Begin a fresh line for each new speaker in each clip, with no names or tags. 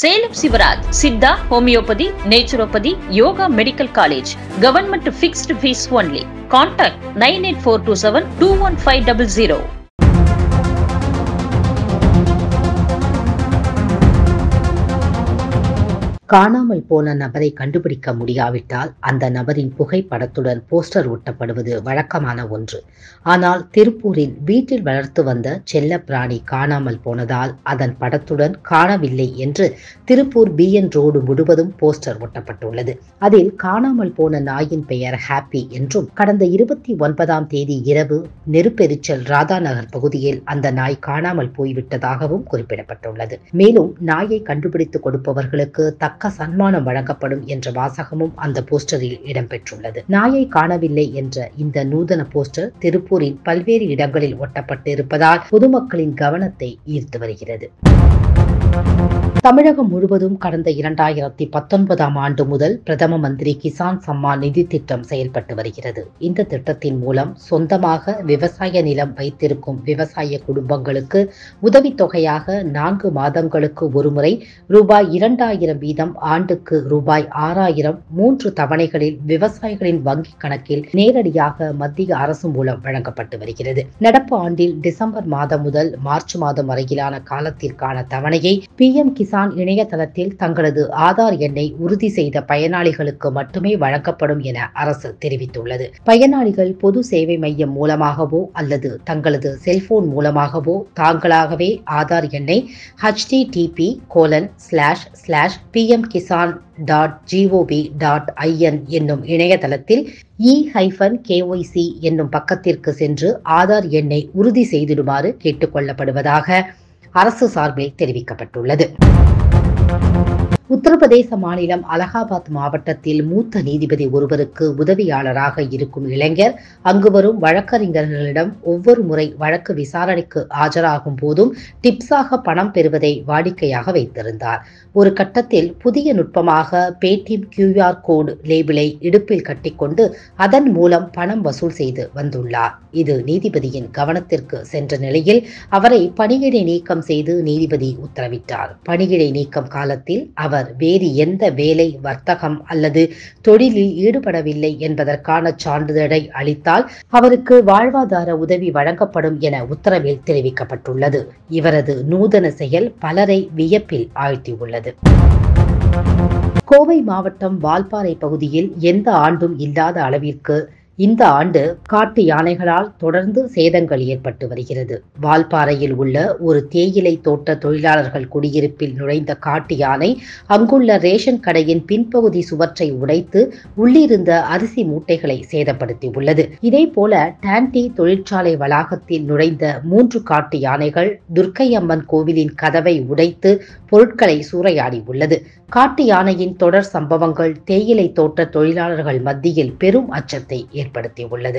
Salem Sivaraj Siddha homeopathy naturopathy yoga medical college government fixed fees only contact nine eight four two seven two one five double zero
காணாமல் போன நபரை கண்டுபிடிக்க முடியாவிட்டால் அந்த நபரின் புகைப்படத்துடன் போஸ்டர் ஒட்டப்படுவது வழக்கமான ஒன்று ஆனால் திருப்பூரில் வீட்டில் வளர்த்து வந்த செல்ல பிராணி காணாமல் போனதால் அதன் படத்துடன் காணவில்லை என்று திருப்பூர் பிஎன் ரோடு முழுவதும் போஸ்டர் ஒட்டப்பட்டுள்ளது அதில் காணாமல் போன நாயின் பெயர் ஹாப்பி என்றும் கடந்த இருபத்தி ஒன்பதாம் தேதி இரவு நெருப்பெரிச்சல் ராதாநகர் பகுதியில் அந்த நாய் காணாமல் போய்விட்டதாகவும் குறிப்பிடப்பட்டுள்ளது மேலும் நாயை கண்டுபிடித்து கொடுப்பவர்களுக்கு தக்க சன்மானம் வழங்கப்படும் என்ற வாசகமும் அந்த போஸ்டரில் இடம்பெற்றுள்ளது நாயை காணவில்லை என்ற இந்த நூதன போஸ்டர் திருப்பூரின் பல்வேறு இடங்களில் ஒட்டப்பட்டு இருப்பதால் பொதுமக்களின் கவனத்தை ஈர்த்து வருகிறது தமிழகம் முழுவதும் கடந்த இரண்டாயிரத்தி பத்தொன்பதாம் ஆண்டு முதல் பிரதம மந்திரி கிசான் சம்மான் நிதி திட்டம் செயல்பட்டு வருகிறது இந்த திட்டத்தின் மூலம் சொந்தமாக விவசாய நிலம் வைத்திருக்கும் விவசாய குடும்பங்களுக்கு உதவித்தொகையாக நான்கு மாதங்களுக்கு ஒருமுறை ரூபாய் இரண்டாயிரம் வீதம் ஆண்டுக்கு ரூபாய் ஆறாயிரம் மூன்று தவணைகளில் விவசாயிகளின் வங்கிக் கணக்கில் நேரடியாக மத்திய அரசு மூலம் வழங்கப்பட்டு வருகிறது நடப்பு ஆண்டில் டிசம்பர் மாதம் முதல் மார்ச் மாதம் வரையிலான காலத்திற்கான தவணையை பி எம் கிசான் இணையதளத்தில் தங்களது ஆதார் எண்ணை உறுதி செய்த பயனாளிகளுக்கு மட்டுமே வழங்கப்படும் என அரசு தெரிவித்துள்ளது பயனாளிகள் பொது சேவை மையம் மூலமாகவோ அல்லது தங்களது செல்போன் மூலமாகவோ தாங்களாகவே ஆதார் எண்ணை HTTP colon slash slash PM Kisan dot GOV dot IN என்னும் இணையதளத்தில் இ ஹைஃபன் கேஒய்சி என்னும் பக்கத்திற்கு சென்று ஆதார் எண்ணை உறுதி செய்திடுமாறு கேட்டுக்கொள்ளப்படுவதாக அரசு சார்பில் தெரிவிக்கப்பட்டுள்ளது உத்தரப்பிரதேச மாநிலம் அலகாபாத் மாவட்டத்தில் மூத்த நீதிபதி ஒருவருக்கு உதவியாளராக இருக்கும் இளைஞர் அங்கு வரும் வழக்கறிஞர்களிடம் ஒவ்வொரு முறை வழக்கு விசாரணைக்கு ஆஜராகும் போதும் டிப்ஸாக பணம் பெறுவதை வாடிக்கையாக வைத்திருந்தார் ஒரு கட்டத்தில் புதிய நுட்பமாக பேடிஎம் கியூஆர் கோடு லேபிளை இடுப்பில் கட்டிக்கொண்டு அதன் மூலம் பணம் வசூல் செய்து வந்துள்ளார் இது நீதிபதியின் கவனத்திற்கு சென்ற நிலையில் அவரை பணியிடை நீக்கம் செய்து நீதிபதி உத்தரவிட்டார் பணியிடை நீக்கம் காலத்தில் அவர் வேறு எந்த வேலை வர்த்தகம் அல்லது தொழிலில் ஈடுபடவில்லை என்பதற்கான சான்றிதழை அளித்தால் அவருக்கு வாழ்வாதார உதவி வழங்கப்படும் என உத்தரவில் தெரிவிக்கப்பட்டுள்ளது இவரது நூதன செயல் பலரை வியப்பில் ஆழ்த்தியுள்ளது கோவை மாவட்டம் வால்பாறை பகுதியில் எந்த ஆண்டும் இல்லாத அளவிற்கு இந்த ஆண்டு காட்டு யானைகளால் தொடர்ந்து சேதங்கள் ஏற்பட்டு வருகிறது வால்பாறையில் உள்ள ஒரு தேயிலை தோட்ட தொழிலாளர்கள் குடியிருப்பில் நுழைந்த காட்டு யானை அங்குள்ள ரேஷன் கடையின் பின்பகுதி சுவற்றை உடைத்து உள்ளிருந்த அரிசி மூட்டைகளை சேதப்படுத்தி உள்ளது இதே போல டான்டி தொழிற்சாலை வளாகத்தில் நுழைந்த மூன்று காட்டு யானைகள் துர்க்கையம்மன் கோவிலின் கதவை உடைத்து பொருட்களை சூறையாடி உள்ளது காட்டு யானையின் தொடர் சம்பவங்கள் தேயிலை தோட்ட தொழிலாளர்கள் மத்தியில் பெரும் அச்சத்தை ஏற்படுத்தியுள்ளது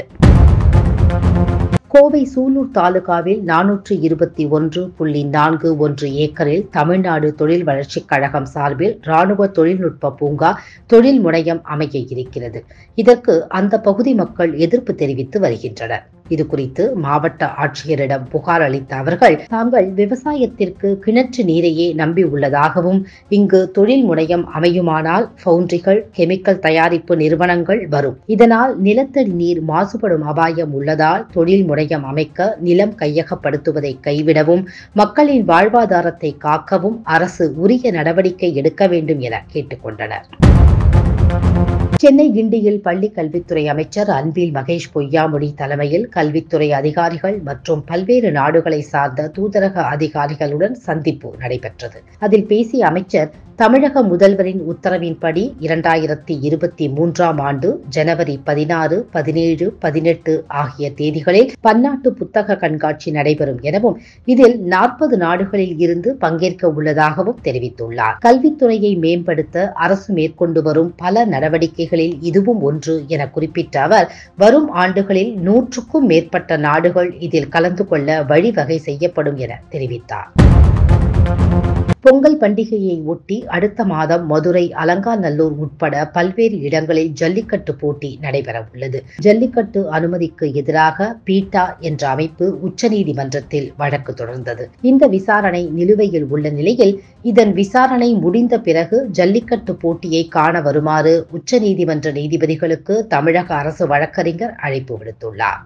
கோவை சூலூர் தாலுகாவில் நானூற்று இருபத்தி ஒன்று புள்ளி நான்கு ஒன்று ஏக்கரில் தமிழ்நாடு தொழில் வளர்ச்சிக் கழகம் சார்பில் ராணுவ தொழில்நுட்ப பூங்கா தொழில் முனையம் அமைய இருக்கிறது இதற்கு அந்த பகுதி மக்கள் எதிர்ப்பு தெரிவித்து வருகின்றனர் இது குறித்து மாவட்ட ஆட்சியரிடம் புகார் அளித்த அவர்கள் தாங்கள் விவசாயத்திற்கு கிணற்று நீரையே நம்பி உள்ளதாகவும் இங்கு தொழில் முனையம் அமையுமானால் பவுண்டரிகள் கெமிக்கல் தயாரிப்பு நிறுவனங்கள் வரும் இதனால் நிலத்தடி நீர் மாசுபடும் அபாயம் உள்ளதால் தொழில் முனையம் அமைக்க நிலம் கையகப்படுத்துவதை கைவிடவும் மக்களின் வாழ்வாதாரத்தை காக்கவும் அரசு உரிய நடவடிக்கை எடுக்க வேண்டும் என கேட்டுக்கொண்டனர் சென்னை கிண்டியில் பள்ளி கல்வித்துறை அமைச்சர் அன்பில் மகேஷ் பொய்யாமொழி தலைமையில் கல்வித்துறை அதிகாரிகள் மற்றும் பல்வேறு நாடுகளை சார்ந்த தூதரக அதிகாரிகளுடன் சந்திப்பு நடைபெற்றது அதில் பேசிய அமைச்சர் தமிழக முதல்வரின் உத்தரவின்படி இரண்டாயிரத்தி இருபத்தி மூன்றாம் ஆண்டு ஜனவரி பதினாறு பதினேழு பதினெட்டு ஆகிய தேதிகளில் பன்னாட்டு புத்தக கண்காட்சி நடைபெறும் எனவும் இதில் நாற்பது நாடுகளில் இருந்து பங்கேற்க உள்ளதாகவும் தெரிவித்துள்ளார் கல்வித்துறையை மேம்படுத்த அரசு மேற்கொண்டு வரும் பல நடவடிக்கைகளில் இதுவும் ஒன்று என குறிப்பிட்ட அவர் வரும் ஆண்டுகளில் நூற்றுக்கும் மேற்பட்ட நாடுகள் இதில் கலந்து கொள்ள வழிவகை செய்யப்படும் என தெரிவித்தார் பொங்கல் பண்டிகையை ஒட்டி அடுத்த மாதம் மதுரை அலங்காநல்லூர் உட்பட பல்வேறு இடங்களில் ஜல்லிக்கட்டு போட்டி நடைபெற உள்ளது ஜல்லிக்கட்டு அனுமதிக்கு எதிராக பீட்டா என்ற அமைப்பு உச்சநீதிமன்றத்தில் வழக்கு தொடர்ந்தது இந்த விசாரணை நிலுவையில் உள்ள நிலையில் இதன் விசாரணை முடிந்த பிறகு ஜல்லிக்கட்டு போட்டியை காண வருமாறு உச்சநீதிமன்ற நீதிபதிகளுக்கு தமிழக அரசு வழக்கறிஞர் அழைப்பு விடுத்துள்ளார்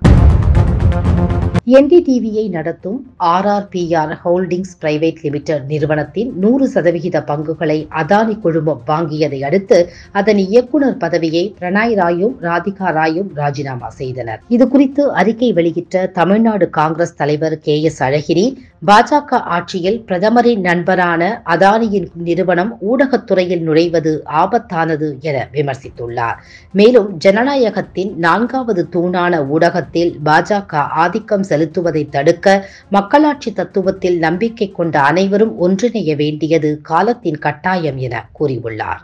என்டிடிவியை நடத்தும் ஆர்ஆர்பிஆர் ஹோல்டிங்ஸ் பிரைவேட் லிமிடெட் நிறுவனத்தின் நூறு சதவிகித பங்குகளை அதானி குழுமம் வாங்கியதை அடுத்து அதன் இயக்குநர் பதவியை பிரணாய் ராயும் ராதிகா ராயும் ராஜினாமா செய்தனர் இது குறித்து அறிக்கை வெளியிட்ட தமிழ்நாடு காங்கிரஸ் தலைவர் கே எஸ் அழகிரி பாஜக ஆட்சியில் பிரதமரின் நண்பரான அதானியின் நிறுவனம் ஊடகத்துறையில் நுழைவது ஆபத்தானது என விமர்சித்துள்ளார் மேலும் ஜனநாயகத்தின் நான்காவது தூணான ஊடகத்தில் பாஜக ஆதிக்கம் செலுத்துவதை தடுக்க மக்களாட்சி தத்துவத்தில் நம்பிக்கை கொண்ட அனைவரும் ஒன்றிணைய வேண்டியது காலத்தின் கட்டாயம் என கூறியுள்ளார்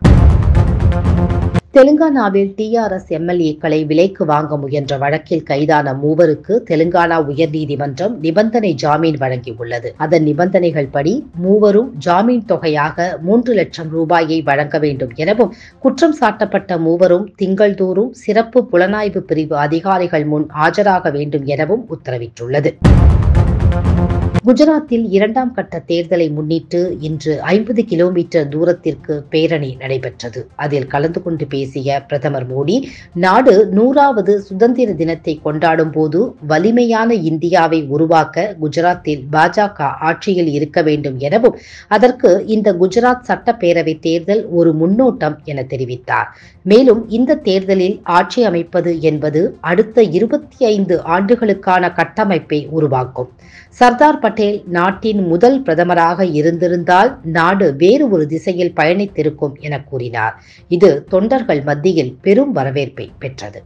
தெலுங்கானாவில் டிஆர்எஸ் எம்எல்ஏக்களை விலைக்கு வாங்க முயன்ற வழக்கில் கைதான மூவருக்கு தெலுங்கானா உயர்நீதிமன்றம் நிபந்தனை ஜாமீன் வழங்கியுள்ளது அதன் நிபந்தனைகள் படி மூவரும் ஜாமீன் தொகையாக மூன்று லட்சம் ரூபாயை வழங்க வேண்டும் எனவும் குற்றம் சாட்டப்பட்ட மூவரும் திங்கள்தோறும் சிறப்பு புலனாய்வு பிரிவு அதிகாரிகள் முன் ஆஜராக வேண்டும் எனவும் உத்தரவிட்டுள்ளது குஜராத்தில் இரண்டாம் கட்ட தேர்தலை முன்னிட்டு இன்று ஐம்பது கிலோமீட்டர் தூரத்திற்கு பேரணி நடைபெற்றது அதில் கலந்து கொண்டு பேசிய பிரதமர் மோடி நாடு நூறாவது சுதந்திர தினத்தை கொண்டாடும் போது வலிமையான இந்தியாவை உருவாக்க குஜராத்தில் பாஜக ஆட்சியில் இருக்க வேண்டும் எனவும் அதற்கு இந்த குஜராத் சட்டப்பேரவை தேர்தல் ஒரு முன்னோட்டம் என தெரிவித்தார் மேலும் இந்த தேர்தலில் ஆட்சி அமைப்பது என்பது அடுத்த இருபத்தி ஐந்து ஆண்டுகளுக்கான கட்டமைப்பை உருவாக்கும் சர்தார் பட்டேல் நாட்டின் முதல் பிரதமராக இருந்திருந்தால் நாடு வேறு ஒரு திசையில் பயணித்திருக்கும் என கூறினார் இது தொண்டர்கள் மத்தியில் பெரும் வரவேற்பை பெற்றது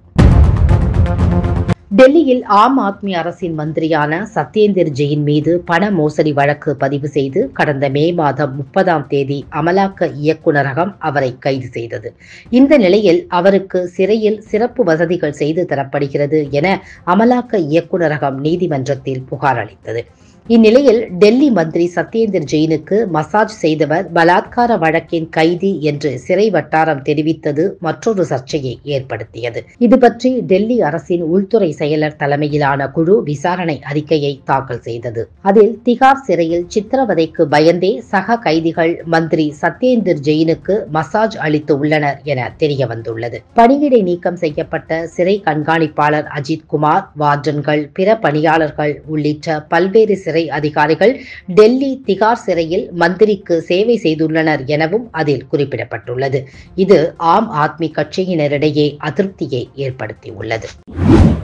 டெல்லியில் ஆம் ஆத்மி அரசின் மந்திரியான சத்யேந்தர் ஜெயின் மீது பண மோசடி வழக்கு பதிவு செய்து கடந்த மே மாதம் முப்பதாம் தேதி அமலாக்க இயக்குநரகம் அவரை கைது செய்தது இந்த நிலையில் அவருக்கு சிறையில் சிறப்பு வசதிகள் செய்து தரப்படுகிறது என அமலாக்க இயக்குநரகம் நீதிமன்றத்தில் புகார் அளித்தது இந்நிலையில் டெல்லி மந்திரி சத்யேந்தர் ஜெயினுக்கு மசாஜ் செய்தவர் பலாத்கார வழக்கின் கைதி என்று சிறை வட்டாரம் தெரிவித்தது மற்றொரு சர்ச்சையை ஏற்படுத்தியது இது பற்றி டெல்லி அரசின் உள்துறை செயலர் தலைமையிலான குழு விசாரணை அறிக்கையை தாக்கல் செய்தது அதில் திகார் சிறையில் சித்திரவதைக்கு பயந்தே சக கைதிகள் மந்திரி சத்யேந்தர் ஜெயினுக்கு மசாஜ் அளித்து உள்ளனர் என தெரிய வந்துள்ளது பணியிடை நீக்கம் செய்யப்பட்ட சிறை கண்காணிப்பாளர் அஜித் குமார் வார்டன்கள் பிற பணியாளர்கள் உள்ளிட்ட பல்வேறு சிறை சிறை அதிகாரிகள் டெல்லி திகார் சிறையில் மந்திரிக்கு சேவை செய்துள்ளனர் எனவும் அதில் குறிப்பிடப்பட்டுள்ளது இது ஆம் ஆத்மி கட்சியினரிடையே அதிருப்தியை ஏற்படுத்தியுள்ளது